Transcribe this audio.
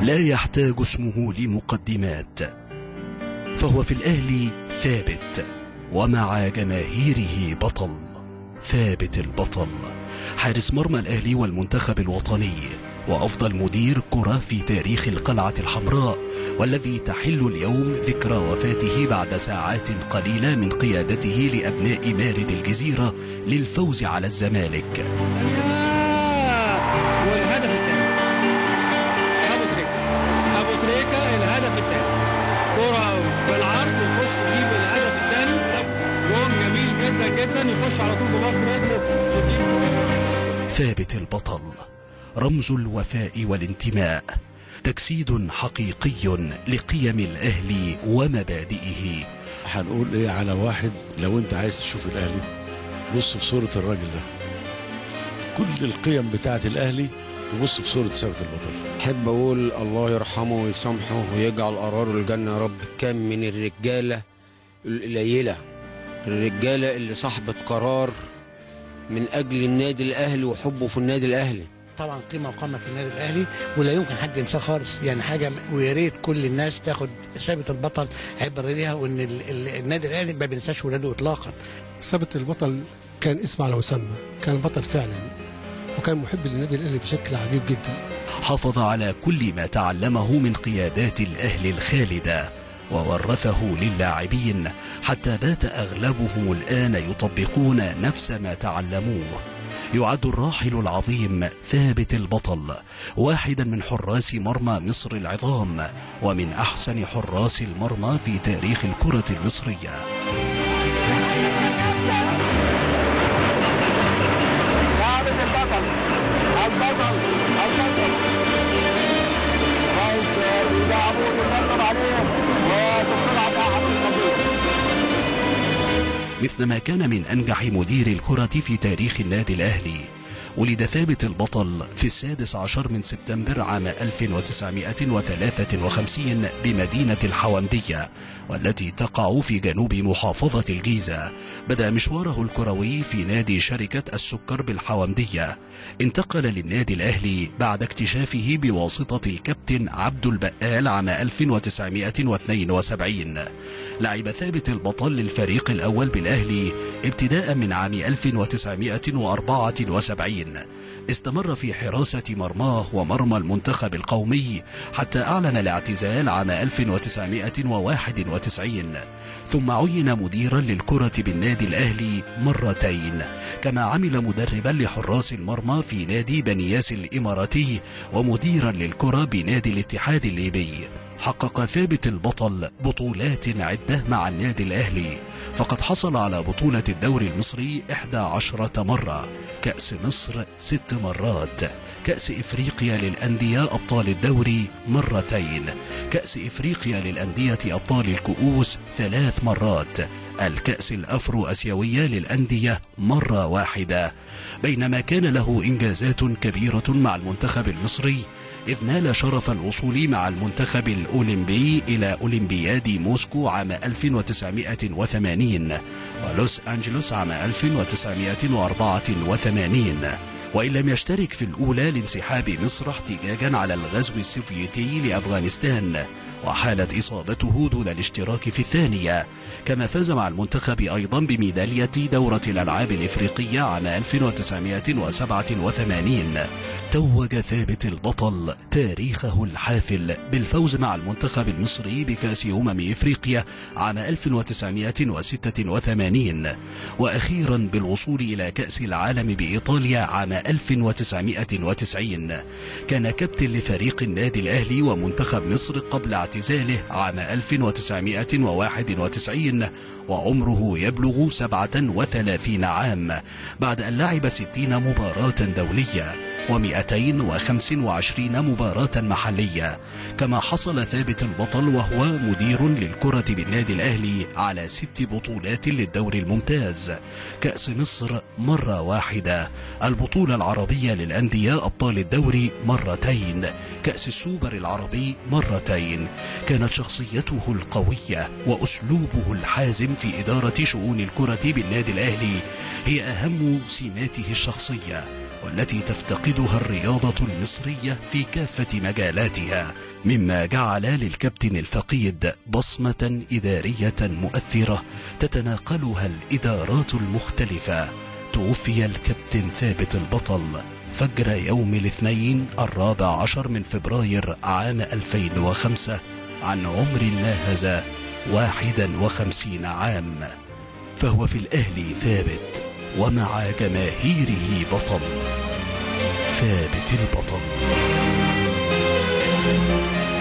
لا يحتاج اسمه لمقدمات فهو في الأهلي ثابت ومع جماهيره بطل ثابت البطل حارس مرمى الأهلي والمنتخب الوطني وأفضل مدير كرة في تاريخ القلعة الحمراء والذي تحل اليوم ذكرى وفاته بعد ساعات قليلة من قيادته لأبناء مارد الجزيرة للفوز على الزمالك والهدف الثاني ابو تريكه ابو تريكه الهدف الثاني كرة بالعرض يخش يجيب الهدف الثاني جون جميل جدا جدا يخش على طول بباص رجله يجيب ثابت البطل رمز الوفاء والانتماء تجسيد حقيقي لقيم الأهل ومبادئه هنقول ايه على واحد لو انت عايز تشوف الاهلي بص في صورة الراجل ده كل القيم بتاعت الاهلي تبص في صورة ثابت البطل احب اقول الله يرحمه ويسامحه ويجعل قراره الجنه يا رب كم من الرجاله القليله الرجاله اللي صاحبه قرار من اجل النادي الاهلي وحبه في النادي الاهلي طبعا قيمه وقامه في النادي الاهلي ولا يمكن حد ينساه خالص يعني حاجه ويا ريت كل الناس تاخد ثابت البطل عبر ليها وان ال- ال- النادي الاهلي ما بينساش ولاده اطلاقا ثابت البطل كان اسم على مسمى كان بطل فعلا وكان محب للنادي الاهلي بشكل عجيب جدا حافظ على كل ما تعلمه من قيادات الأهل الخالدة وورثه للاعبين حتى بات أغلبهم الآن يطبقون نفس ما تعلموه يعد الراحل العظيم ثابت البطل واحدا من حراس مرمى مصر العظام ومن أحسن حراس المرمى في تاريخ الكرة المصرية ثابت البطل البطل البطل عايز يلعبوا يتنطط عليه وتدخل على احد القبيل مثل ما كان من أنجح مدير الكرة في تاريخ النادي الأهلي ولد ثابت البطل في السادس عشر من سبتمبر عام 1953 بمدينة الحومدية والتي تقع في جنوب محافظة الجيزة بدأ مشواره الكروي في نادي شركة السكر بالحومدية انتقل للنادي الأهلي بعد اكتشافه بواسطة الكابتن عبد البقال عام 1972 لعب ثابت البطل للفريق الأول بالأهلي ابتداء من عام 1974 استمر في حراسة مرماه ومرمى المنتخب القومي حتى أعلن الاعتزال عام 1991 ثم عين مديرا للكرة بالنادي الأهلي مرتين كما عمل مدربا لحراس المرمى في نادي بنياس الإماراتي ومديرا للكرة بنادي الاتحاد الليبي حقق ثابت البطل بطولات عدة مع النادي الأهلي فقد حصل على بطولة الدوري المصري 11 مرة كأس مصر ست مرات كأس إفريقيا للأندية أبطال الدوري مرتين كأس إفريقيا للأندية أبطال الكؤوس ثلاث مرات الكأس الأفرو أسيوية للأندية مرة واحدة بينما كان له إنجازات كبيرة مع المنتخب المصري إذ نال شرف الوصول مع المنتخب الأولمبي إلى أولمبياد موسكو عام 1980 ولوس أنجلوس عام 1984 وإن لم يشترك في الأولى لانسحاب مصر احتجاجا على الغزو السوفيتي لأفغانستان وحالت إصابته دون الاشتراك في الثانية كما فاز مع المنتخب أيضا بميدالية دورة الألعاب الإفريقية عام 1987 توج ثابت البطل تاريخه الحافل بالفوز مع المنتخب المصري بكأس أمم إفريقيا عام 1986 وأخيرا بالوصول إلى كأس العالم بإيطاليا عام 1990 كان كابتن لفريق النادي الأهلي ومنتخب مصر قبل اعتزاله عام 1991 وعمره يبلغ 37 عام بعد أن لعب 60 مباراة دولية و225 مباراة محلية كما حصل ثابت البطل وهو مدير للكرة بالنادي الأهلي على ست بطولات للدوري الممتاز كأس مصر مرة واحدة البطولة العربية للأندية أبطال الدوري مرتين كأس السوبر العربي مرتين كانت شخصيته القوية وأسلوبه الحازم في إدارة شؤون الكرة بالنادي الأهلي هي أهم سماته الشخصية والتي تفتقدها الرياضة المصرية في كافة مجالاتها مما جعل للكابتن الفقيد بصمة إدارية مؤثرة تتناقلها الإدارات المختلفة توفي الكابتن ثابت البطل فجر يوم الاثنين الرابع عشر من فبراير عام 2005 عن عمر ناهز واحدا وخمسين عام فهو في الأهلي ثابت ومع جماهيره بطل ثابت البطل